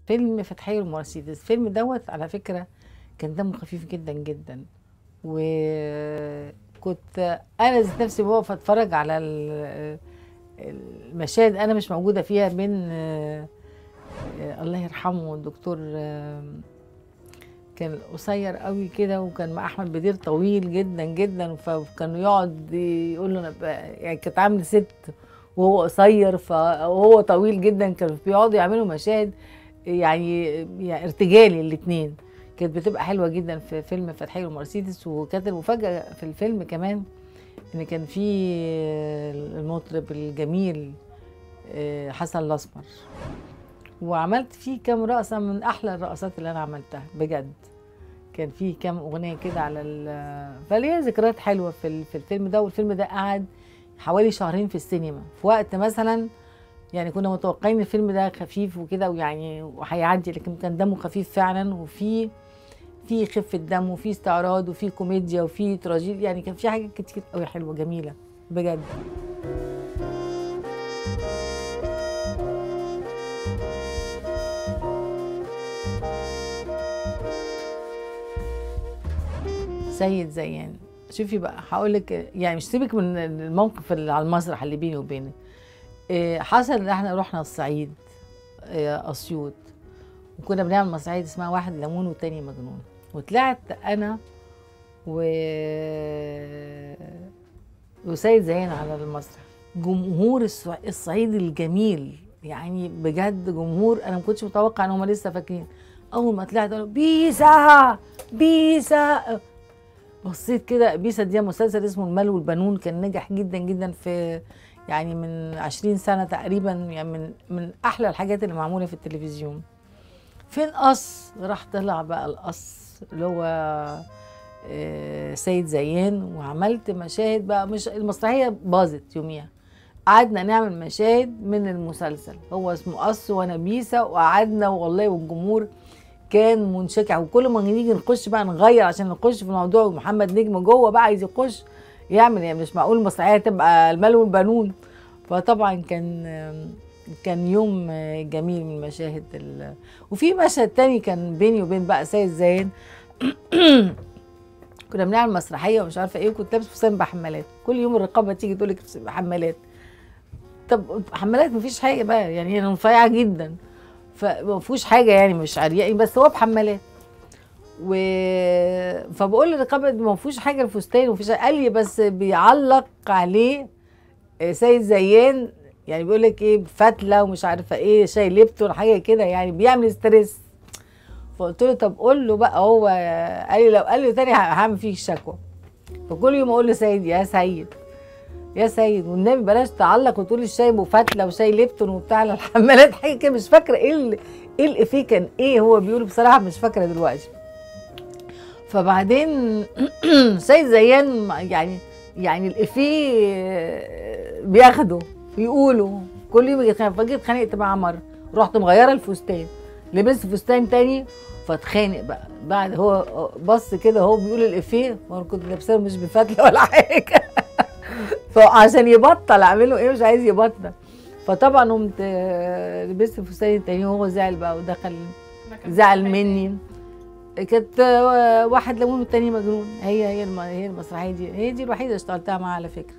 فيلم فتحية المرسيدس الفيلم دوت على فكرة كان دمه خفيف جدا جدا وكنت انا ذات نفسي بقف اتفرج على ال- المشاهد انا مش موجوده فيها بين آه، آه، الله يرحمه الدكتور آه، كان قصير قوي كده وكان مع احمد بدير طويل جدا جدا فكان يقعد يقول له انا ب- يعني كانت عامله ست وهو قصير فهو طويل جدا كانوا بيقعدوا يعملوا مشاهد يعني, يعني ارتجالي الاثنين كانت بتبقى حلوه جدا في فيلم فتحي ومرسيدس وكانت المفاجاه في الفيلم كمان ان كان في المطرب الجميل آه، حسن الاسمر وعملت فيه كام رقصه من احلى الرقصات اللي انا عملتها بجد كان فيه كام اغنيه كده على ال فليا ذكريات حلوه في ال- في الفيلم ده والفيلم ده قعد حوالي شهرين في السينما في وقت مثلا يعني كنا متوقعين الفيلم ده خفيف وكده ويعني وهيعدي لكن كان دمه خفيف فعلا وفي في خفه دم وفي استعراض وفي كوميديا وفي تراجيدي يعني كان في حاجات كتير قوي حلوه جميله بجد سيد زيان شوفي بقى هقول لك يعني مش سيبك من الموقف اللي على المسرح اللي بيني وبينك إيه، حصل ان احنا رحنا الصعيد إيه، اسيوط وكنا بنعمل مسرحيه اسمها واحد ليمون والتاني مجنون وطلعت انا و وسيد زيان على المسرح جمهور الصع- الصعيد الجميل يعني بجد جمهور انا ما كنتش متوقع ان هم لسه فاكرين اول ما طلعت قالوا بيسا بيسا بصيت كده بيسا دي مسلسل اسمه المال والبنون كان نجح جدا جدا في يعني من عشرين سنة تقريبا يعني من من أحلى الحاجات اللي معمولة في التلفزيون فين قص راح طلع بقى القص اللي هو آه، سيد زيان وعملت مشاهد بقى مش المسرحية باظت يوميها قعدنا نعمل مشاهد من المسلسل هو اسمه قص وانا بيسا وقعدنا والله والجمهور كان منشكع وكل ما نيجي نخش بقى نغير عشان نخش في الموضوع ومحمد نجم جوه بقى عايز يخش يعمل يعني مش معقول المسرحيه تبقى المال والبنون فطبعا كان كان يوم جميل من المشاهد ال... وفي مشهد تاني كان بيني وبين بقى سيد زين كنا بنعمل مسرحيه ومش عارفه ايه وكنت لابس فستان بحمالات كل يوم الرقابه تيجي تقول لك بحمالات طب حمالات مفيش حاجه بقى يعني انا رفيعه جدا فما فيهوش حاجه يعني مش عريان بس هو بحمالات و فبقول للرقابه ما فيهوش حاجه الفستان ومفيش قال لي بس بيعلق عليه آه، سيد زيان يعني بيقول لك ايه فتله ومش عارفه ايه شاي ليبتون حاجه كده يعني بيعمل ستريس فقلت له طب قول له بقى هو قال لي لو قال لي تاني هعمل فيك شكوى فكل يوم اقول لسيد يا سيد يا سيد والنبي بلاش تعلق وتقول الشاي ابو فتله وشاي ليبتون وبتاع على الحمالات حاجه كده مش فاكره ايه ال- ايه الافيه كان ايه هو بيقوله بصراحه مش فاكره دلوقتي فبعدين سيد زيان ما- يعني يعني الافيه بياخده بيقوله كل يوم يجي يتخانق فجيت اتخانقت مع مره رحت مغيره الفستان لبست فستان تاني فاتخانق بقى بعد هو بص كده هو بيقول الافيه وانا كنت لابساه مش بفتله ولا حاجه فعشان يبطل اعمله ايه مش عايز يبطل فطبعا قمت آه، لبست الفستان التاني وهو زعل بقى ودخل زعل مني كانت آه، واحد ليمون والتاني مجنون هي هي الم- هي المسرحيه دي هي دي الوحيده اللي اشتغلتها معاها على فكره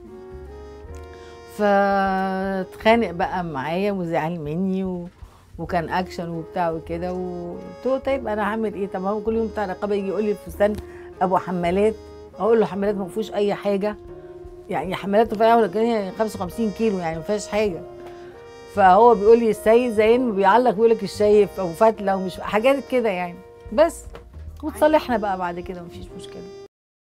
فاتخانق بقى معايا وزعل مني و... وكان اكشن وبتاع وكده وقلت له طيب انا هعمل ايه طب هو كل يوم بتاع رقابه يجي يقول لي الفستان ابو حمالات اقول له حمالات ما فيهوش اي حاجه يعني حمالات رفيعه ولكن هي 55 كيلو يعني ما فيهاش حاجه فهو بيقول لي السيد زين بيعلق بيقول لك الشايف او فتله ومش حاجات كده يعني بس وتصالحنا بقى بعد كده مفيش مشكله